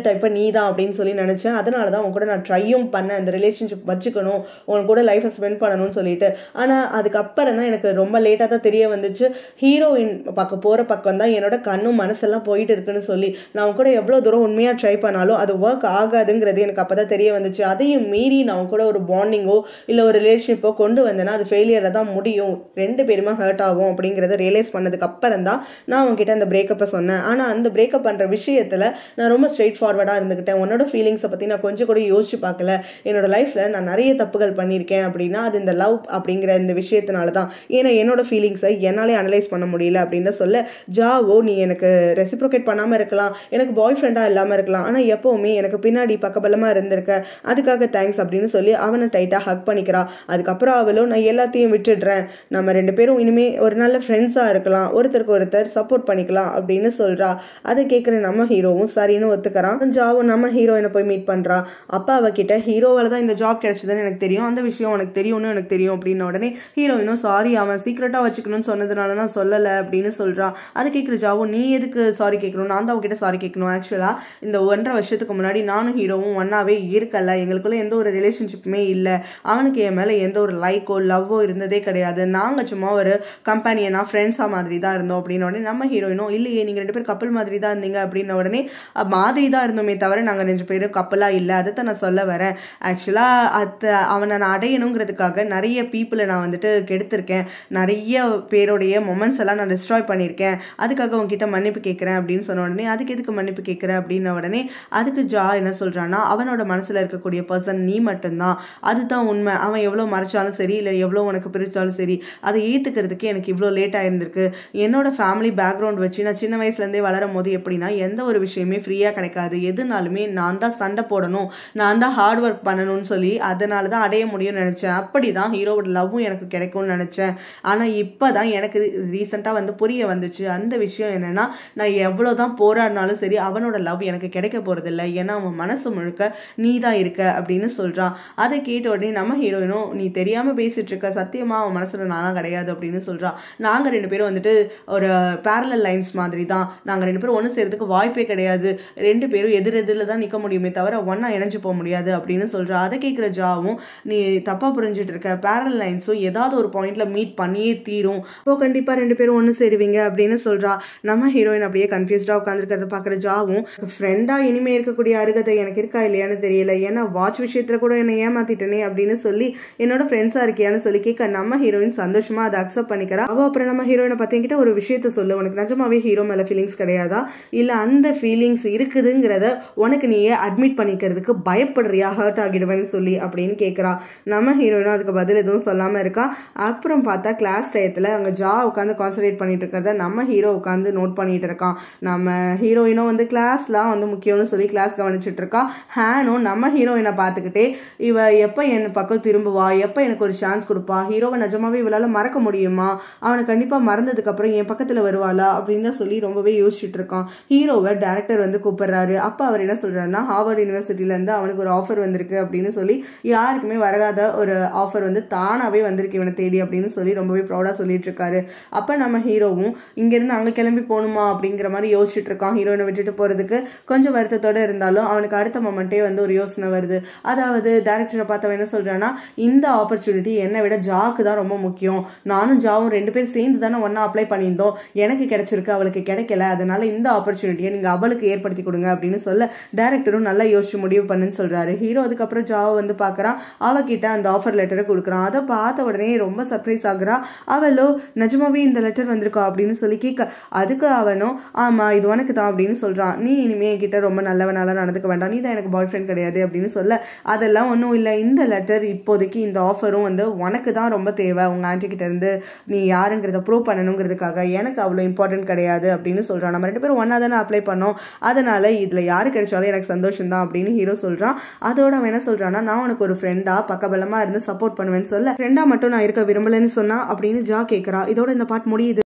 ஐடியல் டைப்பை நீ தான் அப்படின்னு சொல்லி நினச்சேன் அதனால தான் உன் கூட நான் ட்ரையும் பண்ணேன் இந்த ரிலேஷன்ஷிப் வச்சுக்கணும் உன் கூட லைஃப்பை ஸ்பெண்ட் பண்ணணும்னு சொல்லிட்டு ஆனால் அதுக்கப்புறம் தான் எனக்கு ரொம்ப லேட்டாக தான் தெரிய வந்துச்சு ஹீரோயின் பக்கம் போகிற பக்கம் தான் என்னோட கண்ணும் மனசெல்லாம் போயிட்டு இருக்குன்னு சொல்லி நான் உன் கூட எவ்வளோ தூரம் உண்மையாக ட்ரை பண்ணாலும் அது ஒர்க் ஆகாதுங்கிறது எனக்கு அப்போ தான் தெரிய வந்துச்சு அதையும் மீறி நான் உன் கூட ஒரு பாண்டிங்கோ இல்லை ஒரு ரிலேஷன்ஷிப்போ கொண்டு வந்தேன்னா அது ஃபெயிலியரில் தான் முடியும் ரெண்டு பேருமே ஹர்ட் ஆகும் அப்படிங்கிறத ரியலைஸ் பண்ணதுக்கு அப்புறம் தான் நான் உன்கிட்ட அந்த பிரேக்கப்பை சொன்னேன் ஆனால் அந்த பிரேக்கப் பண்ணுற விஷயத்தில் நான் ரொம்ப ஸ்ட்ரெயிட் ஃபார்வர்டாக இருந்துக்கிட்டேன் உன்னோட ஃபீலிங்ஸை பற்றி நான் கொஞ்சம் கூட யோசிச்சு பார்க்கல என்னோட லைஃப்பில் நான் நிறைய தப்புகள் பண்ணியிருக்கேன் அப்படின்னா அது இந்த லவ் அப்படிங்கிற இந்த விஷயத்தினால தான் ஏன்னா என்னோட ஃபீலிங்ஸை என்னாலே அனலைஸ் பண்ண முடியல அப்படின்னு சொல்ல ஜாவோ நீ எனக்கு ரெசிப்ரோகேட் பண்ணாமல் இருக்கலாம் எனக்கு பாய் ஃப்ரெண்டாக இல்லாமல் இருக்கலாம் ஆனால் எப்போவுமே எனக்கு பின்னாடி பக்கபலமாக இருந்திருக்க அதுக்காக தேங்க்ஸ் அப்படின்னு சொல்லி அவனை டைட்டாக ஹக் பண்ணிக்கிறா அதுக்கப்புறம் அவளும் நான் எல்லாத்தையும் விட்டுடுறேன் நம்ம ரெண்டு பேரும் இனிமே ஒரு நல்ல ஃப்ரெண்ட்ஸாக இருக்கலாம் ஒருத்தருக்கு ஒருத்தர் சப்போர்ட் பண்ணிக்கலாம் அப்படின்னு சொல்கிறா அதை கேட்குற நம்ம ஹீரோவும் சரின்னு ஒத்துக்கிறான் ஜாவும் நம்ம ஹீரோயினை போய் மீட் பண்ணுறா அப்பா அவகிட்ட ஹீரோவால் தான் இந்த ஜாப் கிடைச்சதுன்னு எனக்கு தெரியும் அந்த விஷயம் உனக்கு தெரியும்னு எனக்கு தெரியும் அப்படின்ன உடனே ஹீரோயினும் சாரி அவன் சீக்கிரட்டாக வச்சுக்கணும்னு சொன்னதுனால நான் சொல்லலை அப்படின்னு சொல்கிறா அதை கேட்குற ஜாவும் நீ எதுக்கு சாரி கேட்கணும் நான் தான் அவகிட்ட சாரி கேட்கணும் ஆக்சுவலாக இந்த ஒன்றரை வருஷத்துக்கு முன்னாடி நானும் ஹீரோவும் ஒன்றாவே இருக்கல எங்களுக்குள்ள எந்த ஒரு ரிலேஷன்ஷிப்புமே இல்லை அவனுக்கு என் மேலே எந்த ஒரு லைக்கோ லவ்வோ இருந்ததே கிடையாது நாங்கள் சும்மா ஒரு கம்பெனியனா ஃப்ரெண்ட்ஸாக மாதிரி தான் இருந்தோம் அப்படின்னு உடனே நம்ம ஹீரோயினும் இல்லையே நீங்கள் ரெண்டு பேரும் கப்பல் மாதிரி தான் இருந்தீங்க அப்படின்ன உடனே அஹ், மாதிரி தான் இருந்தோமே தவிர நாங்கள் ரெண்டு பேரும் கப்பலாக இல்லை அதை தான் நான் சொல்ல வரேன் ஆக்சுவலாக அது அவனை நான் அடையணுங்கிறதுக்காக நிறைய பீப்புளை நான் வந்துட்டு கெடுத்திருக்கேன் நிறைய பேருடைய மொமெண்ட்ஸ் எல்லாம் நான் டிஸ்ட்ராய் பண்ணியிருக்கேன் அதுக்காக உங்ககிட்ட மன்னிப்பு கேட்குறேன் அப்படின்னு சொன்ன உடனே அதுக்கு எதுக்கு மன்னிப்பு கேட்குற அப்படின்ன உடனே அதுக்கு ஜா என்ன சொல்கிறான்னா அவனோட மனசில் இருக்கக்கூடிய பர்சன் நீ மட்டும்தான் அதுதான் உண்மை அவன் எவ்வளோ மறைச்சாலும் சரி இல்லை எவ்வளோ உனக்கு பிரிச்சாலும் சரி அதை ஏற்றுக்கிறதுக்கு எனக்கு இவ்வளோ லேட் ஆயிருந்திருக்கு என்னோட ஃபேமிலி பேக்ரவுண்ட் வச்சு நான் சின்ன வயசுலேருந்தே வளரும் போது எப்படின்னா எந்த ஒரு விஷயமே ஃப்ரீயாக கிடைக்காது எதுனாலுமே நான் தான் சண்டை போடணும் நான் தான் ஹார்ட் ஒர்க் பண்ணணும்னு சொல்லி அதனால தான் அடைய முடியும்னு நினச்சேன் அப்படி தான் ஹீரோவோட லவ்வும் எனக்கு கிடைக்கும்னு நினச்சேன் ஆனால் இப்போ தான் எனக்கு ரீசெண்டாக வந்து புரிய வந்துச்சு அந்த விஷயம் என்னென்னா நான் எவ்வளோ தான் போராடினாலும் சரி அவனோட லவ் எனக்கு கிடைக்க போகிறதில்ல ஏன்னா அவன் மனசு முழுக்க நீ தான் இருக்க அப்படின்னு சொல்கிறான் அதை கேட்ட உடனே நம்ம ஹீரோயினும் நீ தெரியாமல் பேசிட்டு இருக்க சத்தியமா அவன் மனசில் நான்லாம் கிடையாது அப்படின்னு சொல்கிறான் நாங்கள் ரெண்டு பேரும் வந்துட்டு ஒரு பேரலல் லைன்ஸ் மாதிரி தான் நாங்கள் ரெண்டு பேரும் ஒன்று சேர்றதுக்கு வாய்ப்பே கிடையாது ரெண்டு பேரும் எதிர் எதிரில் தான் நிற்க முடியுமே தவிர ஒன்றா இணைஞ்சு போக முடியாது அப்படின்னு சொல்கிறா அதை கேட்குற ஜாவும் நீ தப்பாக புரிஞ்சுட்டு இருக்க பேரல் லைன்ஸும் ஏதாவது ஒரு பாயிண்ட்ல மீட் பண்ணியே தீரும் இப்போ கண்டிப்பாக ரெண்டு பேரும் ஒன்று சேருவீங்க அப்படின்னு சொல்கிறா நம்ம ஹீரோயின் அப்படியே கன்ஃபியூஸ்டாக உட்காந்துருக்கிறத பார்க்குற ஜாவும் ஃப்ரெண்டாக இனிமே இருக்கக்கூடிய அருகதை எனக்கு இருக்கா இல்லையான்னு தெரியல ஏன்னா வாட்ச் விஷயத்தில் கூட என்னை ஏமாத்திட்டனே அப்படின்னு சொல்லி என்னோட ஃப்ரெண்ட்ஸாக இருக்கியான்னு சொல்லி கேட்க நம்ம ஹீரோயின் சந்தோஷமாக அதை அக்செப்ட் பண்ணிக்கிறா அவள் அப்புறம் நம்ம ஹீரோயினை பற்றி என்கிட்ட ஒரு விஷயத்த சொல்லு உனக்கு நிஜமாவே ஹீரோ மேலே ஃபீலிங்ஸ் கிடையாதா இல்லை அந்த ஃபீலிங்ஸ் இருக்குதுங்கிறத உனக்கு நீயே அட்மிட் பண்ணிக்கிறதுக்கு பயப்படுறியா ஹர்ட் ஆகிடுவேன்னு சொல்லி அப்படின்னு கேட்குறா நம்ம ஹீரோயினும் அதுக்கு பதில் எதுவும் சொல்லாமல் இருக்கா அப்புறம் பார்த்தா கிளாஸ் டயத்தில் அங்கே ஜா உட்காந்து கான்சன்ட்ரேட் பண்ணிட்டு இருக்கிறத நம்ம ஹீரோ உட்காந்து நோட் பண்ணிட்டு இருக்கான் நம்ம ஹீரோயினும் வந்து கிளாஸ்லாம் வந்து முக்கியம்னு சொல்லி கிளாஸ் கவனிச்சிட்டு இருக்கா ஹேனும் நம்ம ஹீரோயினை பார்த்துக்கிட்டே இவ எப்போ என் பக்கம் திரும்புவா எப்போ எனக்கு ஒரு சான்ஸ் கொடுப்பா ஹீரோவை நிஜமாவே இவளால் மறக்க முடியுமா அவனை கண்டிப்பாக மறந்ததுக்கப்புறம் என் பக்கத்தில் வருவாளா அப்படின்னு தான் சொல்லி ரொம்பவே யோசிச்சுட்டு இருக்கான் ஹீரோவை டேரக்டர் வந்து கூப்பிடுறாரு அப்போ அவர் என்ன சொல்றாருன்னா ஹார்வர்ட் யூனிவர்சிட்டியிலேருந்து அவனுக்கு ஒரு ஆஃபர் வந்திருக்கு அப்படின்னு சொல்லி யாருக்குமே வராத ஒரு ஆஃபர் வந்து தானாகவே வந்திருக்கு இவனை தேடி அப்படின்னு சொல்லி ரொம்பவே ப்ரௌடாக சொல்லிட்டு இருக்காரு அப்போ நம்ம ஹீரோவும் இங்கேருந்து அங்கே கிளம்பி போகணுமா அப்படிங்கிற மாதிரி யோசிச்சுட்டு இருக்கான் ஹீரோயினை விட்டுட்டு போகிறதுக்கு கொஞ்சம் வருத்தத்தோட இருந்தாலும் அவனுக்கு அடுத்த மொமெண்ட்டே வந்து ஒரு யோசனை வருது அதாவது டேரக்டரை பார்த்தவன் என்ன சொல்றான்னா இந்த ஆப்பர்ச்சுனிட்டி என்னை விட ஜாக்கு தான் ரொம்ப முக்கியம் நானும் ஜாவும் ரெண்டு பேரும் சேர்ந்து தானே ஒன்றா அப்ளை பண்ணியிருந்தோம் எனக்கு கிடைச்சிருக்கு அவளுக்கு கிடைக்கல அதனால இந்த ஆப்பர்ச்சுனிட்டியை நீங்கள் அவளுக்கு ஏற்படுத்தி கொடுங்க அப்படின்னு சொல்ல டேரக்டரும் நல்லா யோசிச்சு முடிவு பண்ணுன்னு சொல்றாரு ஹீரோ அதுக்கப்புறம் ஜாவை வந்து பார்க்குறான் அவகிட்ட அந்த ஆஃபர் லெட்டரை கொடுக்குறான் அதை பார்த்த உடனே ரொம்ப சர்ப்ரைஸ் ஆகுறா அவளோ நிஜமாவே இந்த லெட்டர் வந்திருக்கா அப்படின்னு சொல்லி கேட்க அதுக்கு அவனும் ஆமா இது உனக்கு தான் அப்படின்னு சொல்றான் நீ இனிமே என்கிட்ட ரொம்ப நல்லவனால நடந்துக்க வேண்டாம் நீ தான் எனக்கு பாய் ஃப்ரெண்ட் கிடையாது அப்படின்னு சொல்ல அதெல்லாம் ஒன்றும் இல்லை இந்த லெட்டர் இப்போதைக்கு இந்த ஆஃபரும் வந்து உனக்கு தான் ரொம்ப தேவை உங்க ஆன்டி கிட்ட இருந்து நீ யாருங்கிறத ப்ரூவ் பண்ணணுங்கிறதுக்காக எனக்கு அவ்வளோ இம்பார்ட்டன்ட் கிடையாது அப்படின்னு சொல்றான் நம்ம ரெண்டு பேரும் ஒன்றா தானே அப்ளை பண்ணோம் அதனால இதுல யாரு கிடைச்சாலும் எனக்கு சந்தோஷம் தான் அப்படின்னு ஹீரோ சொல்றான் அதோட அவன் என்ன சொல்றான்னா நான் உனக்கு ஒரு ஃப்ரெண்டா பக்கபலமா இருந்து சப்போர்ட் பண்ணுவேன்னு சொல்ல ஃப்ரெண்டா மட்டும் நான் இருக்க விரும்பலன்னு சொன்னா அப்படின்னு ஜா கேட்கறா இதோட இந்த பாட் முடியுது